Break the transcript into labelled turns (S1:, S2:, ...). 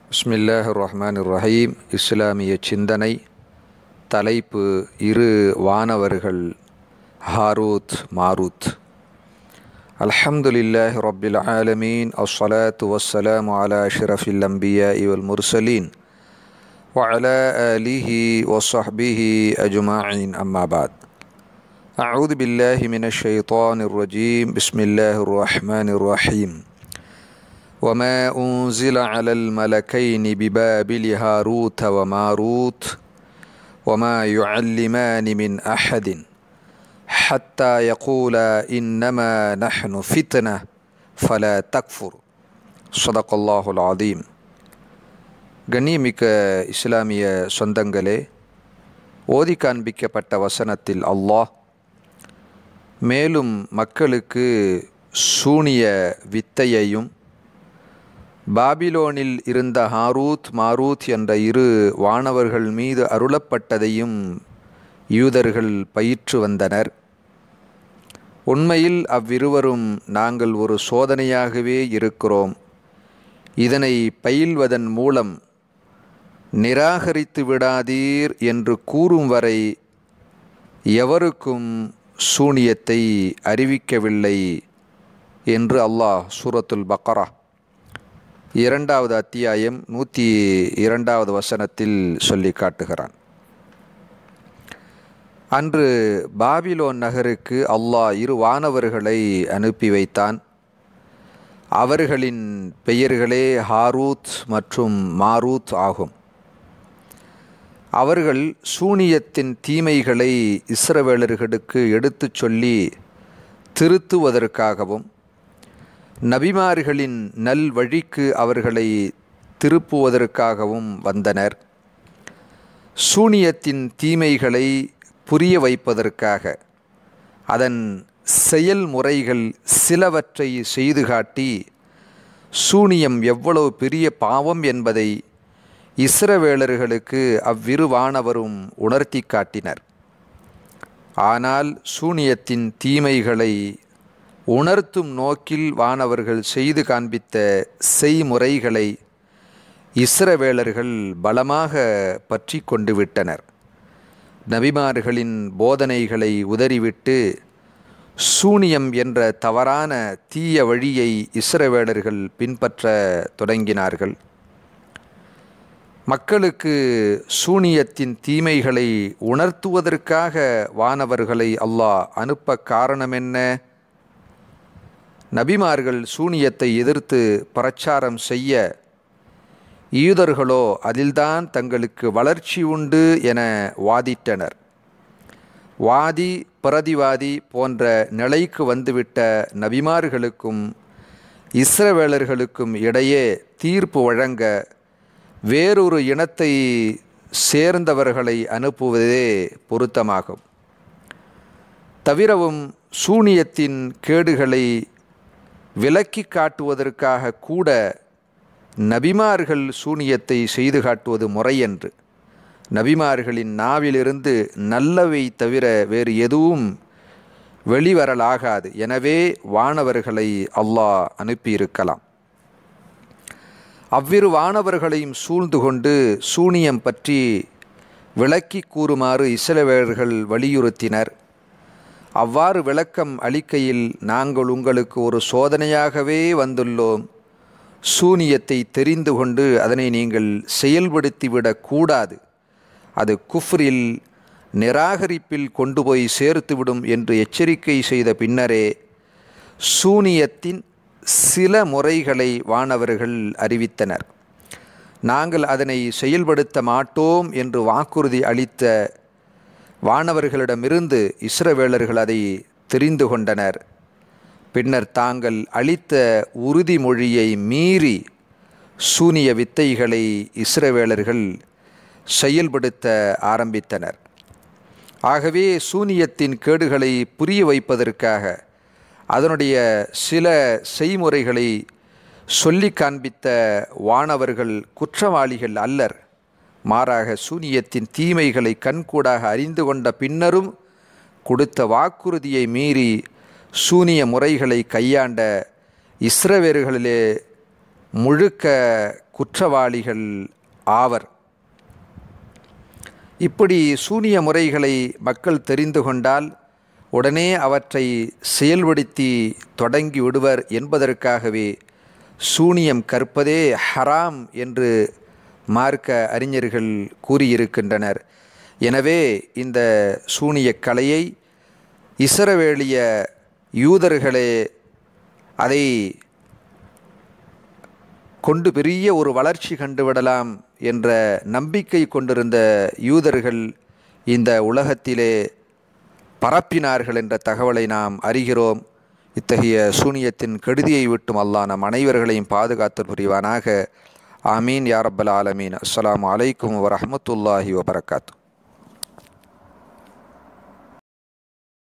S1: பிஸ்மில்லாஹ் ரஹ்மான் ரஹீம் இஸ்லாமிய சிந்தனை தலைப்பு இரு வானவர்கள் ஹாரூத் மாரூத் அல்ஹம்துலில்லாஹ் ரப்பில் ஆலமீன் அஸ்ஸலாத்து வஸ்ஸலாமு அலா அஷ்ரஃபில் அம்பியா வல் முர்சலீன் وعلى آله وصحبه أجمعين أما بعد أعوذ بالله من الشيطان الرجيم بسم الله الرحمن الرحيم وما أنزل على الملكين ببابل هاروت وماروت وما يعلمان من أحد حتى يقولا إنما نحن فتنة فلا تكفر صدق الله العظيم கண்ணியமிக்க இஸ்லாமிய சொந்தங்களே ஓதி காண்பிக்கப்பட்ட வசனத்தில் அல்லாஹ் மேலும் மக்களுக்கு சூனிய வித்தையையும் பாபிலோனில் இருந்த ஹாரூத் மாரூத் என்ற இரு வானவர்கள் மீது அருளப்பட்டதையும் யூதர்கள் பயிற்று வந்தனர் உண்மையில் அவ்விருவரும் நாங்கள் ஒரு சோதனையாகவே இருக்கிறோம் இதனை பயில்வதன் மூலம் நிராகரித்து விடாதீர் என்று கூறும் வரை எவருக்கும் சூனியத்தை அறிவிக்கவில்லை என்று அல்லாஹ் சூரத்துல் பக்கரா இரண்டாவது அத்தியாயம் நூற்றி இரண்டாவது வசனத்தில் சொல்லி காட்டுகிறான் அன்று பாபிலோன் நகருக்கு அல்லாஹ் இரு வானவர்களை அனுப்பி வைத்தான் அவர்களின் பெயர்களே ஹாரூத் மற்றும் மாரூத் ஆகும் அவர்கள் சூனியத்தின் தீமைகளை இஸ்ரவேலர்களுக்கு எடுத்துச் சொல்லி திருத்துவதற்காகவும் நபிமார்களின் நல் வழிக்கு அவர்களை திருப்புவதற்காகவும் வந்தனர் சூனியத்தின் தீமைகளை புரிய வைப்பதற்காக அதன் செயல்முறைகள் சிலவற்றை செய்து காட்டி சூனியம் எவ்வளவு பெரிய பாவம் என்பதை இஸ்ரவேலர்களுக்கு அவ்விருவானவரும் உணர்த்தி காட்டினர் ஆனால் சூனியத்தின் தீமைகளை உணர்த்தும் நோக்கில் வானவர்கள் செய்து காண்பித்த செய்முறைகளை இஸ்ரவேலர்கள் பலமாக பற்றி கொண்டு விட்டனர் நபிமார்களின் போதனைகளை உதறிவிட்டு சூனியம் என்ற தவறான தீய வழியை இஸ்ரவேலர்கள் பின்பற்ற தொடங்கினார்கள் மக்களுக்கு சூனியத்தின் தீமைகளை உணர்த்துவதற்காக வானவர்களை அல்லாஹ் அனுப்ப காரணம் என்ன நபிமார்கள் சூனியத்தை எதிர்த்து பிரச்சாரம் செய்ய யூதர்களோ அதில்தான் தங்களுக்கு வளர்ச்சி உண்டு என வாதிட்டனர் வாதி பிரதிவாதி போன்ற நிலைக்கு வந்துவிட்ட நபிமார்களுக்கும் இஸ்ரவேலர்களுக்கும் இடையே தீர்ப்பு வழங்க வேறொரு இனத்தை சேர்ந்தவர்களை அனுப்புவதே பொருத்தமாகும் தவிரவும் சூனியத்தின் கேடுகளை விலக்கி காட்டுவதற்காக கூட நபிமார்கள் சூனியத்தை செய்து காட்டுவது முறையன்று நபிமார்களின் நாவிலிருந்து நல்லவை தவிர வேறு எதுவும் வெளிவரலாகாது எனவே வானவர்களை அல்லாஹ் அனுப்பியிருக்கலாம் அவ்விரு வானவர்களையும் சூழ்ந்து கொண்டு சூனியம் பற்றி விளக்கி கூறுமாறு இஸ்ரவேலர்கள் வலியுறுத்தினர் அவ்வாறு விளக்கம் அளிக்கையில் நாங்கள் உங்களுக்கு ஒரு சோதனையாகவே வந்துள்ளோம் சூனியத்தை தெரிந்து கொண்டு அதனை நீங்கள் செயல்படுத்திவிடக் கூடாது அது குஃப்ரில் நிராகரிப்பில் கொண்டு போய் சேர்த்துவிடும் என்று எச்சரிக்கை செய்த பின்னரே சூனியத்தின் சில முறைகளை வானவர்கள் அறிவித்தனர் நாங்கள் அதனை செயல்படுத்த மாட்டோம் என்று வாக்குறுதி அளித்த வானவர்களிடமிருந்து இஸ்ரவேலர்கள் அதை தெரிந்து கொண்டனர் பின்னர் தாங்கள் அளித்த உறுதிமொழியை மீறி சூனிய வித்தைகளை இஸ்ரவேலர்கள் செயல்படுத்த ஆரம்பித்தனர் ஆகவே சூனியத்தின் கேடுகளை புரிய வைப்பதற்காக அதனுடைய சில செய்முறைகளை சொல்லி காண்பித்த வானவர்கள் குற்றவாளிகள் அல்லர் மாறாக சூனியத்தின் தீமைகளை கண்கூடாக அறிந்து கொண்ட பின்னரும் கொடுத்த வாக்குறுதியை மீறி சூனிய முறைகளை கையாண்ட இஸ்ரவேர்களிலே முழுக்க குற்றவாளிகள் ஆவர் இப்படி சூனிய முறைகளை மக்கள் தெரிந்து கொண்டால் உடனே அவற்றை செயல்படுத்தி தொடங்கி விடுவர் என்பதற்காகவே சூனியம் கற்பதே ஹராம் என்று மார்க்க அறிஞர்கள் கூறியிருக்கின்றனர் எனவே இந்த சூனிய கலையை இசரவேளிய யூதர்களே அதை கொண்டு பெரிய ஒரு வளர்ச்சி கண்டுவிடலாம் என்ற நம்பிக்கை கொண்டிருந்த யூதர்கள் இந்த உலகத்திலே பரப்பினார்கள் என்ற தகவலை நாம் அறிகிறோம் இத்தகைய சூனியத்தின் கெடுதியை விட்டும் அல்லாஹ் நம் அனைவர்களையும் பாதுகாத்து புரிவானாக ஆமீன் யாரப்பல் ஆலமீன் அஸ்ஸலாமு அலைக்கும் வரஹமத்துல்லாஹி வபரகாத்து